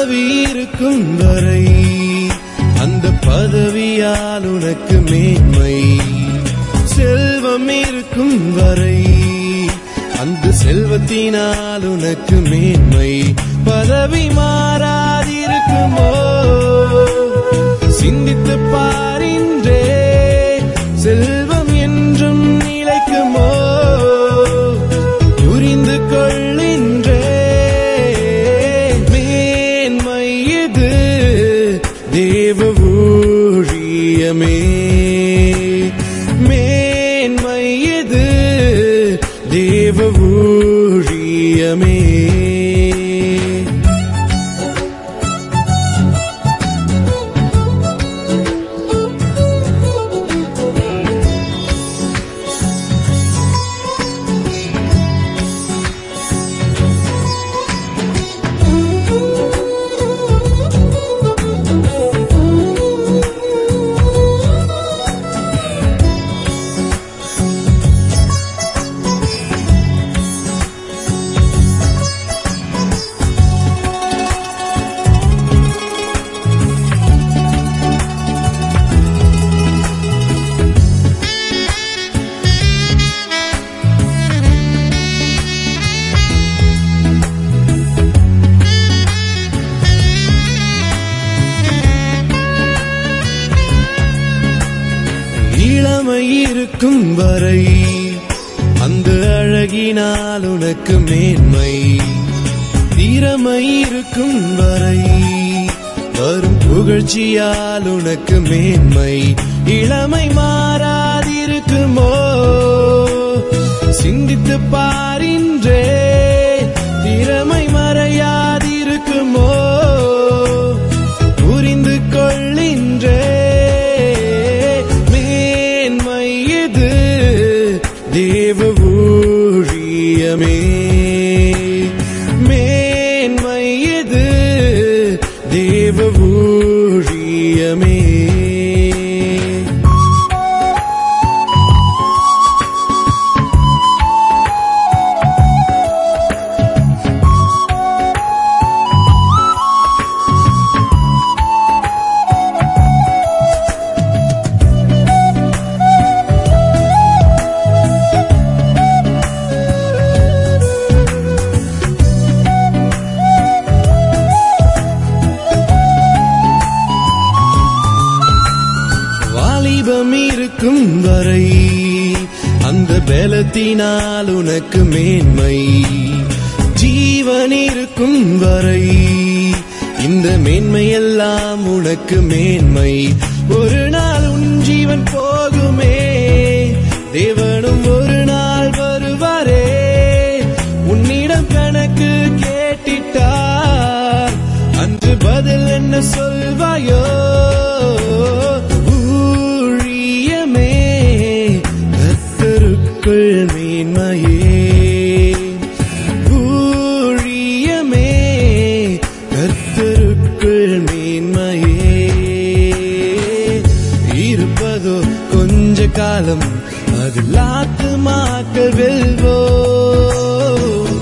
பதவி இருக்கும் வரை அந்த பதவியால் உனக்கு மேன்மை செல்வம் இருக்கும் வரை அந்த செல்வத்தினால் உனக்கு மேன்மை பதவி மாறாதிருக்குமோ சிந்தித்து பாரின்றே செல்வம் என்றும் நிலைக்குமோ புரிந்து கொள்ளின்றே மேன்மை இது தேவ ஊழியமே மேன்மை இது தேவ ஊழியமே இளமை இருக்கும் வரை அந்த அழகினால் உனக்கு மேன்மை திறமை இருக்கும் வரை வரும் புகழ்ச்சியால் உனக்கு மேன்மை இளமை மாறாதிருக்குமோ சிந்தித்து பாரின்றே திறமை மறையாதிருக்குமோ புரிந்து கொள்ளின்றே மேன்மை இது தேவ ஊழியமே மேன்மை இது தேவ ஊழியமே வாலிபம் இருக்கும் வரை அந்த பலத்தினால் உனக்கு மேன்மை ஜீவன் இருக்கும் வரை இந்த மேன்மையெல்லாம் உனக்கு மேன்மை ஒரு நாள் உன் ஜீவன் போகுமே தேவனும் ஒரு நாள் வருவாரே உன்னிடம் கணக்கு கேட்டிட்டார் அன்று பதில் என்ன சொல்வாயோ ஊழியமே கர்த்தருக்குள் மேன்மையே ஊழியமே கர்த்தருக்குள் மேன்மையே இருப்பதோ கொஞ்ச காலம் அதில் ஆத்துமாக்கள் வெல்வோ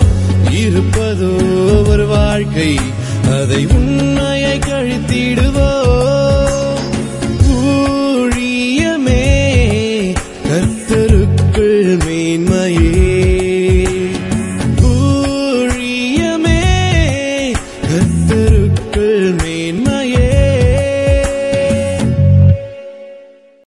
இருப்பதோ ஒரு வாழ்க்கை அதை உண்மையை கழித்திடுவோ